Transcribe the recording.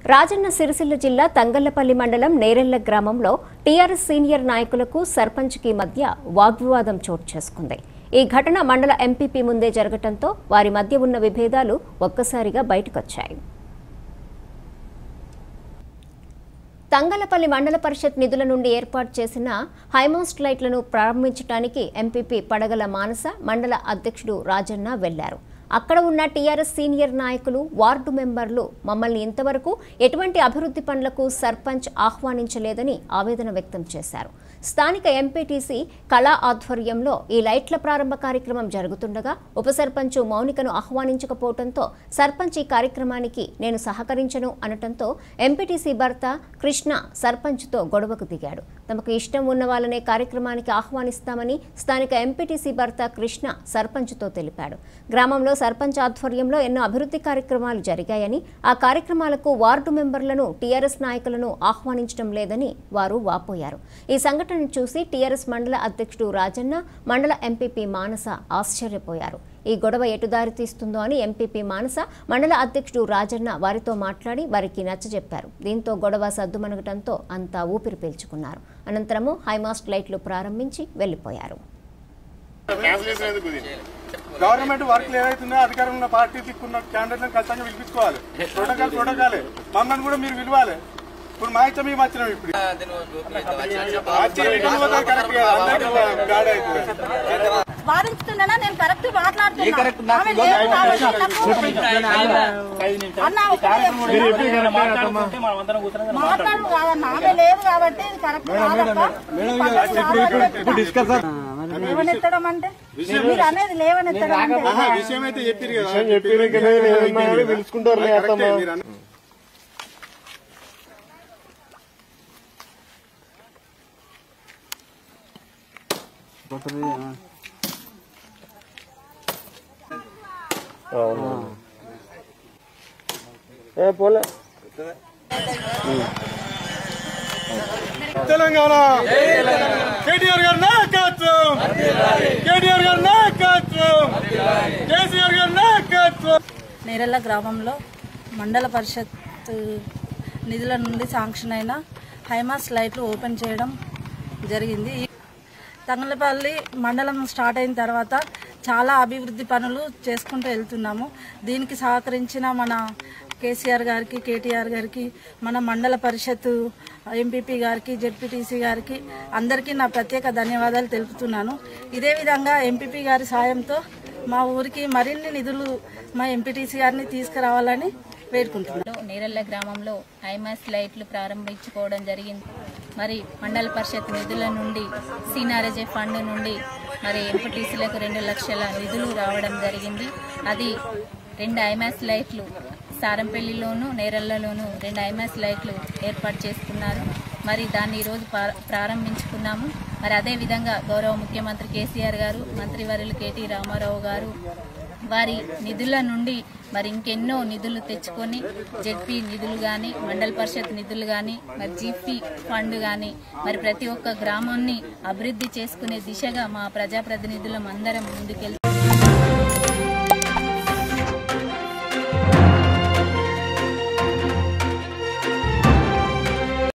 రాజన్న సిరిసిల్ల జిల్లా తంగళ్లపల్లి మండలం నేరెళ్ల గ్రామంలో టీఆర్ఎస్ సీనియర్ నాయకులకు సర్పంచ్కి మధ్య వాగ్వివాదం చోటు చేసుకుంది ఈ ఘటన మండల ఎంపీపీ ముందే జరగటంతో వారి మధ్య ఉన్న విభేదాలు ఒక్కసారిగా బయటకొచ్చాయి తంగలపల్లి మండల పరిషత్ నిధుల నుండి ఏర్పాటు చేసిన హైమాస్ట్ లైట్లను ప్రారంభించడానికి ఎంపీపీ పడగల మానస మండల అధ్యక్షుడు రాజన్న వెళ్లారు అక్కడ ఉన్న టీఆర్ఎస్ సీనియర్ నాయకులు వార్డు మెంబర్లు మమ్మల్ని ఇంతవరకు ఎటువంటి అభివృద్ధి పనులకు సర్పంచ్ ఆహ్వానించలేదని ఆవేదన వ్యక్తం చేశారు స్థానిక ఎంపీటీసీ కళా ఆధ్వర్యంలో ఈ లైట్ల ప్రారంభ కార్యక్రమం జరుగుతుండగా ఉప సర్పంచ్ మౌనికను ఆహ్వానించకపోవడంతో సర్పంచ్ ఈ కార్యక్రమానికి నేను సహకరించను అనటంతో ఎంపీటీసీ భర్త కృష్ణ సర్పంచ్తో గొడవకు దిగాడు తమకు ఇష్టం ఉన్న వాళ్ళనే కార్యక్రమానికి ఆహ్వానిస్తామని స్థానిక ఎంపీటీసీ భర్త కృష్ణ సర్పంచ్తో తెలిపాడు గ్రామంలో సర్పంచ్ ఆధ్వర్యంలో ఎన్నో అభివృద్ధి కార్యక్రమాలు జరిగాయని ఆ కార్యక్రమాలకు వార్డు మెంబర్లను టీఆర్ఎస్ నాయకులను ఆహ్వానించడం లేదని వారు వాపోయారు ఈ సంఘటనను చూసి టీఆర్ఎస్ మండల అధ్యక్షుడు రాజన్న మండల ఎంపీపీ మానస ఆశ్చర్యపోయారు ఈ గొడవ ఎటు దారి తీస్తుందో అని ఎంపీపీ మానస మండల అధ్యక్షుడు రాజన్న వారితో మాట్లాడి వారికి నచ్చజెప్పారు దీంతో గొడవ సద్దుమణగటంతో అంతా ఊపిరి పీల్చుకున్నారు అనంతరము హైమాస్ట్ లైట్లు ప్రారంభించి వెళ్లిపోయారు గవర్నమెంట్ వర్క్లు ఏవైతున్నాయో అధికారంలో ఉన్న పార్టీ దిక్కున్న క్యాండిడేట్లను ఖచ్చితంగా పిలిపించుకోవాలి ప్రోటోకాల్ ప్రోటోకాలే మమ్మల్ని కూడా మీరు పిలవాలి ఇప్పుడు మా ఇచ్చా మేము వచ్చినాం ఇప్పుడు వచ్చి రిటర్న్ పోతారు కరెక్ట్ కాదు అందరికీ గాడి అవుతుంది వాదించుతున్నా నేను కరెక్ట్ మాట్లాడుతున్నా ఆమె లేదు కాబట్టి నాకు- అన్న, ఒక్కటే మాట్లాడు కాదన్న ఆమె లేదు కాబట్టి ఇది కరెక్ట్ కాదక్క. ఈ పద్ధతి కాదు. లేవనెత్తడం అంటే మీరు అనేది లేవనెత్తడం అంటే ఆహా, విషయం అయితే చెప్పారు కదా పిలుచుకుంటారు తెలంగాణ కేటీఆర్ గారి నాయకత్వం కేటీఆర్ గారి నాయకత్వం కేసీఆర్ గారి నాయకత్వం నేరెళ్ళ గ్రామంలో మండల పరిషత్ నిధుల నుండి శాంక్షన్ అయిన హైమాస్ లైట్లు ఓపెన్ చేయడం జరిగింది ఈ తంగలపల్లి మండలం స్టార్ట్ అయిన తర్వాత చాలా అభివృద్ధి పనులు చేసుకుంటూ వెళ్తున్నాము దీనికి సహకరించిన మన కేసీఆర్ గారికి కేటీఆర్ గారికి మన మండల పరిషత్ ఎంపీపీ గారికి జెడ్పీటీసీ గారికి అందరికీ నా ప్రత్యేక ధన్యవాదాలు తెలుపుతున్నాను ఇదే విధంగా ఎంపీపీ గారి సాయంతో మా ఊరికి మరిన్ని నిధులు మా ఎంపీటీసీ గారిని తీసుకురావాలని వేడుకుంటున్నాను లో నేరెళ్ల గ్రామంలో ఐమాస్ లైట్లు ప్రారంభించుకోవడం జరిగింది మరి మండల పరిషత్ నిధుల నుండి సీనారజే ఫండ్ నుండి మరి ఎంపీటీసీలకు రెండు లక్షల నిధులు రావడం జరిగింది అది రెండు ఐమాస్ లైట్లు సారంపల్లిలోను నేరెళ్లలోను రెండు ఐమాస్ లైట్లు ఏర్పాటు చేసుకున్నారు మరి దాన్ని ఈరోజు ప్రా- ప్రారంభించుకున్నాము మరి అదే విధంగా గౌరవ ముఖ్యమంత్రి కేసీఆర్ గారు మంత్రివర్యులు కేటీ రామారావు గారు వారి నిధుల నుండి మరి ఇంకెన్నో నిధులు తెచ్చుకొని జెడ్పీ నిధులు కానీ మండల పరిషత్ నిధులు కానీ మరి జీపీ ఫండ్ కానీ మరి ప్రతి ఒక్క గ్రామాన్ని అభివృద్ధి చేసుకునే దిశగా మా ప్రజాప్రతినిధులం అందరం ముందుకెళ్తాం